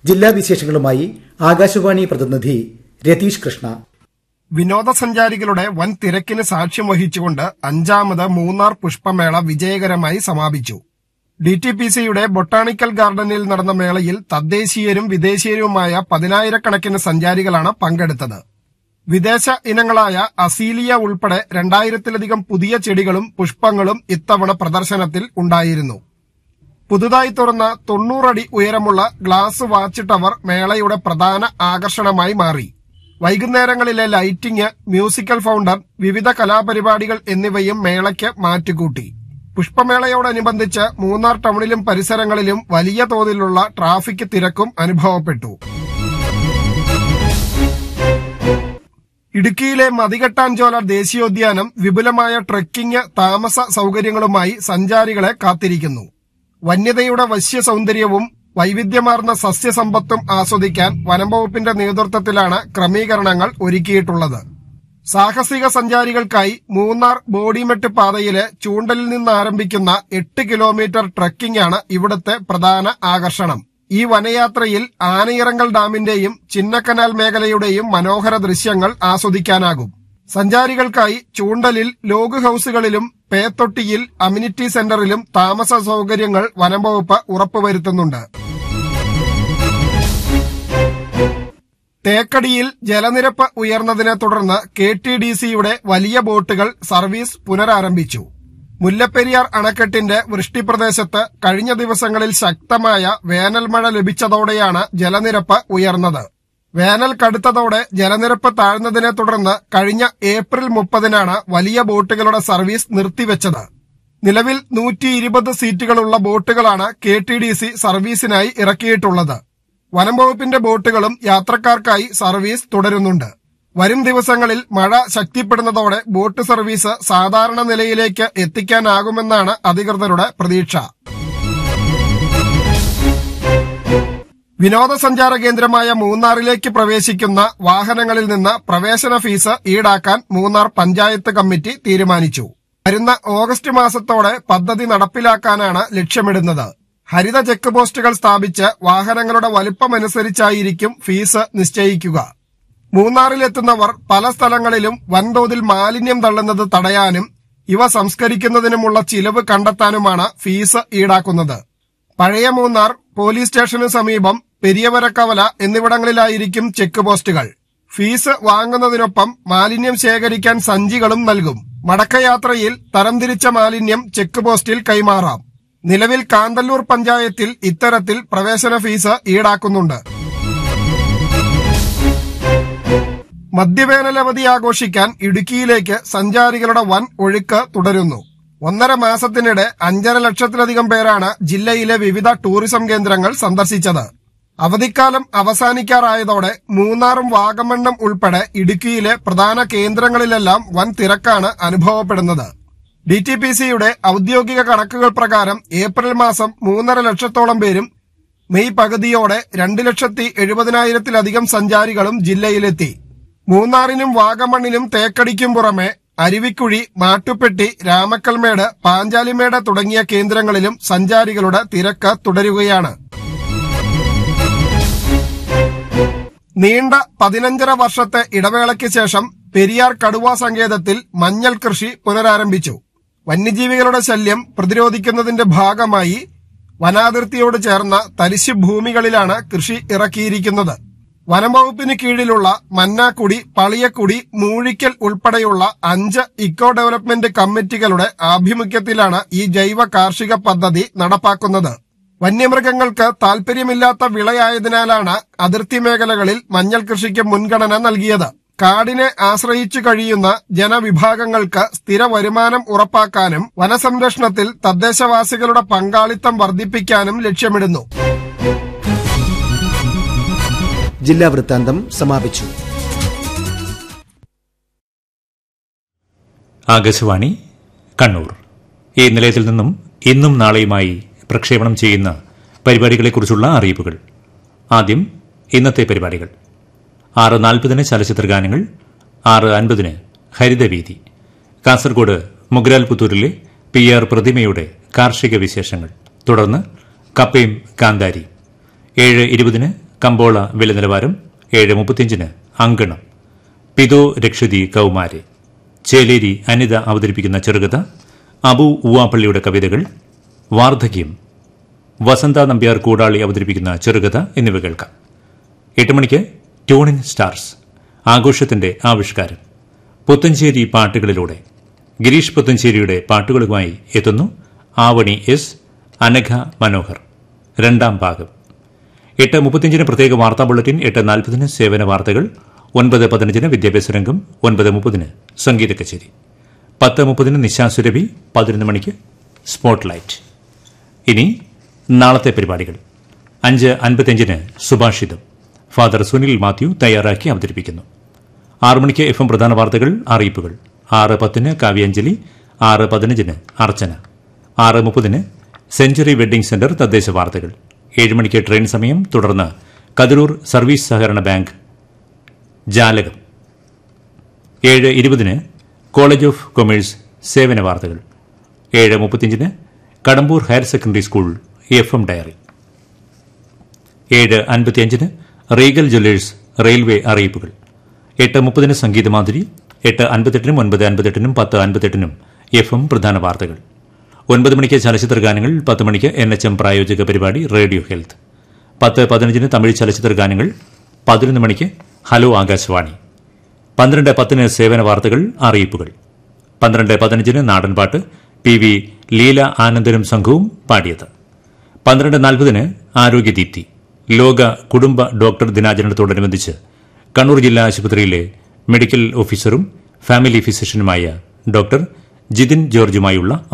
ജില്ലാ വിശേഷങ്ങളുമായി ആകാശവാണി പ്രതിനിധി രതീഷ് കൃഷ്ണ വിനോദസഞ്ചാരികളുടെ വൻ തിരക്കിന് സാക്ഷ്യം വഹിച്ചുകൊണ്ട് അഞ്ചാമത് മൂന്നാർ പുഷ്പമേള വിജയകരമായി സമാപിച്ചു ഡി ടി പി സിയുടെ ബൊട്ടാണിക്കൽ ഗാർഡനിൽ നടന്ന മേളയിൽ തദ്ദേശീയരും വിദേശീയരുമായ പതിനായിരക്കണക്കിന് സഞ്ചാരികളാണ് പങ്കെടുത്തത് വിദേശ ഇനങ്ങളായ അസീലിയ ഉൾപ്പെടെ രണ്ടായിരത്തിലധികം പുതിയ ചെടികളും പുഷ്പങ്ങളും ഇത്തവണ പ്രദർശനത്തിൽ ഉണ്ടായിരുന്നു പുതുതായി തുറന്ന തൊണ്ണൂറടി ഉയരമുള്ള ഗ്ലാസ് വാച്ച് ടവർ മേളയുടെ പ്രധാന ആകർഷണമായി മാറി വൈകുന്നേരങ്ങളിലെ ലൈറ്റിംഗ് മ്യൂസിക്കൽ ഫൗണ്ടർ വിവിധ കലാപരിപാടികൾ എന്നിവയും മേളയ്ക്ക് മാറ്റുകൂട്ടി പുഷ്പമേളയോടനുബന്ധിച്ച് മൂന്നാർ ടൗണിലും പരിസരങ്ങളിലും വലിയ തോതിലുള്ള ട്രാഫിക് തിരക്കും അനുഭവപ്പെട്ടു ഇടുക്കിയിലെ മതികെട്ടാഞ്ചോല ദേശീയോദ്യാനം വിപുലമായ ട്രെക്കിംഗ് താമസ സൗകര്യങ്ങളുമായി സഞ്ചാരികളെ കാത്തിരിക്കുന്നു വന്യതയുടെ വശ്യ സൗന്ദര്യവും വൈവിധ്യമാർന്ന സസ്യസമ്പത്തും ആസ്വദിക്കാൻ വനംവകുപ്പിന്റെ നേതൃത്വത്തിലാണ് ക്രമീകരണങ്ങൾ ഒരുക്കിയിട്ടുള്ളത് സാഹസിക സഞ്ചാരികൾക്കായി മൂന്നാർ ബോഡിമെട്ട് പാതയിലെ ചൂണ്ടലിൽ നിന്ന് ആരംഭിക്കുന്ന എട്ട് കിലോമീറ്റർ ട്രക്കിംഗ് ആണ് ഇവിടുത്തെ പ്രധാന ആകർഷണം ഈ വനയാത്രയിൽ ആനയിറങ്കൽ ഡാമിന്റെയും ചിന്നക്കനാൽ മേഖലയുടെയും മനോഹര ദൃശ്യങ്ങൾ ആസ്വദിക്കാനാകും സഞ്ചാരികൾക്കായി ചൂണ്ടലിൽ ലോഗ് ഹൌസുകളിലും പേത്തൊട്ടിയിൽ അമ്യൂണിറ്റി സെന്ററിലും താമസ സൗകര്യങ്ങൾ വനംവകുപ്പ് ഉറപ്പുവരുത്തുന്നുണ്ട് തേക്കടിയിൽ ജലനിരപ്പ് ഉയർന്നതിനെ തുടർന്ന് കെ ടി ഡി സിയുടെ വലിയ ബോട്ടുകൾ സർവീസ് പുനരാരംഭിച്ചു മുല്ലപ്പെരിയാർ അണക്കെട്ടിന്റെ വൃഷ്ടിപ്രദേശത്ത് കഴിഞ്ഞ ദിവസങ്ങളിൽ ശക്തമായ വേനൽ മഴ ലഭിച്ചതോടെയാണ് ജലനിരപ്പ് ഉയർന്നത് വേനൽ കടുത്തതോടെ ജലനിരപ്പ് താഴ്ന്നതിനെ തുടർന്ന് കഴിഞ്ഞ ഏപ്രിൽ മുപ്പതിനാണ് വലിയ ബോട്ടുകളുടെ സർവീസ് നിർത്തിവെച്ചത് നിലവിൽ നൂറ്റി ഇരുപത് സീറ്റുകളുള്ള ബോട്ടുകളാണ് കെ ടി ഡി സി സർവീസിനായി ഇറക്കിയിട്ടുള്ളത് വനം വകുപ്പിന്റെ ബോട്ടുകളും യാത്രക്കാർക്കായി സർവീസ് തുടരുന്നുണ്ട് വരും ദിവസങ്ങളിൽ മഴ ശക്തിപ്പെടുന്നതോടെ ബോട്ട് സർവീസ് സാധാരണ നിലയിലേക്ക് എത്തിക്കാനാകുമെന്നാണ് അധികൃതരുടെ പ്രതീക്ഷ വിനോദസഞ്ചാര കേന്ദ്രമായ മൂന്നാറിലേക്ക് പ്രവേശിക്കുന്ന വാഹനങ്ങളിൽ നിന്ന് പ്രവേശന ഫീസ് ഈടാക്കാൻ മൂന്നാർ പഞ്ചായത്ത് കമ്മിറ്റി തീരുമാനിച്ചു വരുന്ന ഓഗസ്റ്റ് മാസത്തോടെ പദ്ധതി നടപ്പിലാക്കാനാണ് ലക്ഷ്യമിടുന്നത് ഹരിത ചെക്ക് പോസ്റ്റുകൾ സ്ഥാപിച്ച് വാഹനങ്ങളുടെ വലുപ്പമനുസരിച്ചായിരിക്കും ഫീസ് നിശ്ചയിക്കുക മൂന്നാറിലെത്തുന്നവർ പല സ്ഥലങ്ങളിലും വൻതോതിൽ മാലിന്യം തള്ളുന്നത് തടയാനും ഇവ സംസ്കരിക്കുന്നതിനുമുള്ള ചിലവ് കണ്ടെത്താനുമാണ് ഫീസ് ഈടാക്കുന്നത് പഴയ മൂന്നാർ പോലീസ് സ്റ്റേഷനു സമീപം പെരിയവരക്കവല എന്നിവിടങ്ങളിലായിരിക്കും ചെക്ക് പോസ്റ്റുകൾ ഫീസ് വാങ്ങുന്നതിനൊപ്പം മാലിന്യം ശേഖരിക്കാൻ സഞ്ചികളും നൽകും മടക്കയാത്രയിൽ തരംതിരിച്ച മാലിന്യം ചെക്ക് പോസ്റ്റിൽ കൈമാറാം നിലവിൽ കാന്തല്ലൂർ പഞ്ചായത്തിൽ ഇത്തരത്തിൽ പ്രവേശന ഫീസ് ഈടാക്കുന്നുണ്ട് മദ്യവേനലവധി ആഘോഷിക്കാൻ ഇടുക്കിയിലേക്ക് സഞ്ചാരികളുടെ വൻ ഒഴുക്ക് തുടരുന്നു ഒന്നര മാസത്തിനിടെ അഞ്ചര ലക്ഷത്തിലധികം പേരാണ് ജില്ലയിലെ വിവിധ ടൂറിസം കേന്ദ്രങ്ങൾ സന്ദർശിച്ചത് അവധിക്കാലം അവസാനിക്കാറായതോടെ മൂന്നാറും വാഗമണ്ണും ഉൾപ്പെടെ ഇടുക്കിയിലെ പ്രധാന കേന്ദ്രങ്ങളിലെല്ലാം വൻ തിരക്കാണ് അനുഭവപ്പെടുന്നത് ഡി ടി പി സിയുടെ ഔദ്യോഗിക കണക്കുകൾ പ്രകാരം ഏപ്രിൽ മാസം മൂന്നര ലക്ഷത്തോളം പേരും മെയ് പകുതിയോടെ രണ്ട് ലക്ഷത്തി എഴുപതിനായിരത്തിലധികം സഞ്ചാരികളും ജില്ലയിലെത്തി മൂന്നാറിനും വാഗമണ്ണിനും തേക്കടിക്കും പുറമെ അരുവിക്കുഴി മാട്ടുപ്പെട്ടി രാമക്കൽമേട് പാഞ്ചാലിമേട് തുടങ്ങിയ കേന്ദ്രങ്ങളിലും സഞ്ചാരികളുടെ തിരക്ക് തുടരുകയാണ് നീണ്ട പതിനഞ്ചര വർഷത്തെ ഇടവേളയ്ക്ക് ശേഷം പെരിയാർ കടുവ സങ്കേതത്തിൽ മഞ്ഞൾ കൃഷി പുനരാരംഭിച്ചു വന്യജീവികളുടെ ശല്യം പ്രതിരോധിക്കുന്നതിന്റെ ഭാഗമായി വനാതിർത്തിയോട് ചേർന്ന തരിശു ഭൂമികളിലാണ് കൃഷി ഇറക്കിയിരിക്കുന്നത് വനംവകുപ്പിന് കീഴിലുള്ള മന്നാക്കുടി പളിയക്കുടി മൂഴിക്കൽ ഉൾപ്പെടെയുള്ള അഞ്ച് ഇക്കോ ഡെവലപ്മെന്റ് കമ്മിറ്റികളുടെ ആഭിമുഖ്യത്തിലാണ് ഈ ജൈവ കാർഷിക പദ്ധതി നടപ്പാക്കുന്നത് വന്യമൃഗങ്ങൾക്ക് താൽപര്യമില്ലാത്ത വിളയായതിനാലാണ് അതിർത്തി മേഖലകളിൽ മഞ്ഞൾ കൃഷിക്ക് മുൻഗണന നൽകിയത് കാടിനെ ആശ്രയിച്ചു കഴിയുന്ന ജനവിഭാഗങ്ങൾക്ക് സ്ഥിര വരുമാനം ഉറപ്പാക്കാനും വനസംരക്ഷണത്തിൽ തദ്ദേശവാസികളുടെ പങ്കാളിത്തം വർദ്ധിപ്പിക്കാനും ലക്ഷ്യമിടുന്നു ജില്ലാ വൃത്താന്തം സമാപിച്ചു ആകാശവാണി കണ്ണൂർ ഈ നിലയത്തിൽ നിന്നും ഇന്നും നാളെയുമായി പ്രക്ഷേപണം ചെയ്യുന്ന പരിപാടികളെക്കുറിച്ചുള്ള അറിയിപ്പുകൾ ആദ്യം ഇന്നത്തെ പരിപാടികൾ ആറ് നാൽപ്പതിന് ചലച്ചിത്ര ഗാനങ്ങൾ ആറ് അൻപതിന് ഹരിതവീതി കാസർഗോഡ് മുഗ്രാൽ പുത്തൂരിലെ പി ആർ പ്രതിമയുടെ കാർഷിക വിശേഷങ്ങൾ തുടർന്ന് കപ്പയും കാന്താരി ഏഴ് ഇരുപതിന് കമ്പോള വില നിലവാരം ഏഴ് മുപ്പത്തിയഞ്ചിന് അങ്കണം പിതോ രക്ഷതി കൗമാരെ ചേലേരി അനിത അവതരിപ്പിക്കുന്ന ചെറുകഥ അബു ഉവാപ്പള്ളിയുടെ കവിതകൾ വാർദ്ധക്യം വസന്ത നമ്പ്യാർ കൂടാളി അവതരിപ്പിക്കുന്ന ചെറുകഥ എന്നിവ കേൾക്കാം എട്ട് മണിക്ക് ട്യൂണിൻ സ്റ്റാർസ് ആഘോഷത്തിന്റെ ആവിഷ്കാരം പുത്തഞ്ചേരി പാട്ടുകളിലൂടെ ഗിരീഷ് പുത്തഞ്ചേരിയുടെ പാട്ടുകളുമായി എത്തുന്നു ആവണി എസ് അനഘ മനോഹർ രണ്ടാം ഭാഗം എട്ട് മുപ്പത്തിയഞ്ചിന് പ്രത്യേക വാർത്താ ബുള്ളറ്റിൻ എട്ട് നാൽപ്പതിന് സേവന വാർത്തകൾ ഒൻപത് പതിനഞ്ചിന് വിദ്യാഭ്യാസ രംഗം ഒൻപത് മുപ്പതിന് സംഗീത കച്ചേരി പത്ത് മുപ്പതിന് നിശാസുരഭി പതിനൊന്ന് മണിക്ക് സ്പോട്ട് ലൈറ്റ് ഇനി നാളത്തെ പരിപാടികൾ അഞ്ച് അൻപത്തിയഞ്ചിന് സുഭാഷിതം ഫാദർ സുനിൽ മാത്യു തയ്യാറാക്കി അവതരിപ്പിക്കുന്നു ആറ് മണിക്ക് എഫ് എം പ്രധാന വാർത്തകൾ അറിയിപ്പുകൾ ആറ് പത്തിന് കാവ്യാഞ്ജലി ആറ് പതിനഞ്ചിന് അർച്ചന ആറ് മുപ്പതിന് സെഞ്ചുറി വെഡ്ഡിംഗ് സെന്റർ തദ്ദേശ വാർത്തകൾ ഏഴ് മണിക്ക് ട്രെയിൻ സമയം തുടർന്ന് കതിരൂർ സർവീസ് സഹകരണ ബാങ്ക് ജാലകം ഏഴ് ഇരുപതിന് കോളേജ് ഓഫ് കൊമേഴ്സ് സേവന വാർത്തകൾ ഏഴ് മുപ്പത്തിയഞ്ചിന് Kadambur higher secondary school F M diary ഏഴ് അൻപത്തിയഞ്ചിന് റീഗൽ ജ്വല്ലേഴ്സ് റെയിൽവേ അറിയിപ്പുകൾ എട്ട് മുപ്പതിന് സംഗീതമാധുരി എട്ട് അൻപത്തെട്ടിനും ഒൻപത് അൻപത്തെട്ടിനും പത്ത് അൻപത്തെട്ടിനും എഫ് എം പ്രധാന വാർത്തകൾ ഒൻപത് മണിക്ക് ചലച്ചിത്ര ഗാനങ്ങൾ പത്ത് മണിക്ക് എൻ എച്ച് എം പ്രായോജക പരിപാടി റേഡിയോ ഹെൽത്ത് പത്ത് പതിനഞ്ചിന് തമിഴ് ചലച്ചിത്ര ഗാനങ്ങൾ പതിനൊന്ന് മണിക്ക് ഹലോ ആകാശവാണി പന്ത്രണ്ട് പത്തിന് സേവന വാർത്തകൾ അറിയിപ്പുകൾ പന്ത്രണ്ട് പതിനഞ്ചിന് നാടൻപാട്ട് പി വി ലീല ആനന്ദനും സംഘവും പാടിയത് പന്ത്രണ്ട് നാൽപ്പതിന് ആരോഗ്യദീപ്തി ലോക കുടുംബ ഡോക്ടർ ദിനാചരണത്തോടനുബന്ധിച്ച് കണ്ണൂർ ജില്ലാ ആശുപത്രിയിലെ മെഡിക്കൽ ഓഫീസറും ഫാമിലി ഫിസിഷ്യനുമായ ഡോക്ടർ ജിതിൻ ജോർജുമായുള്ള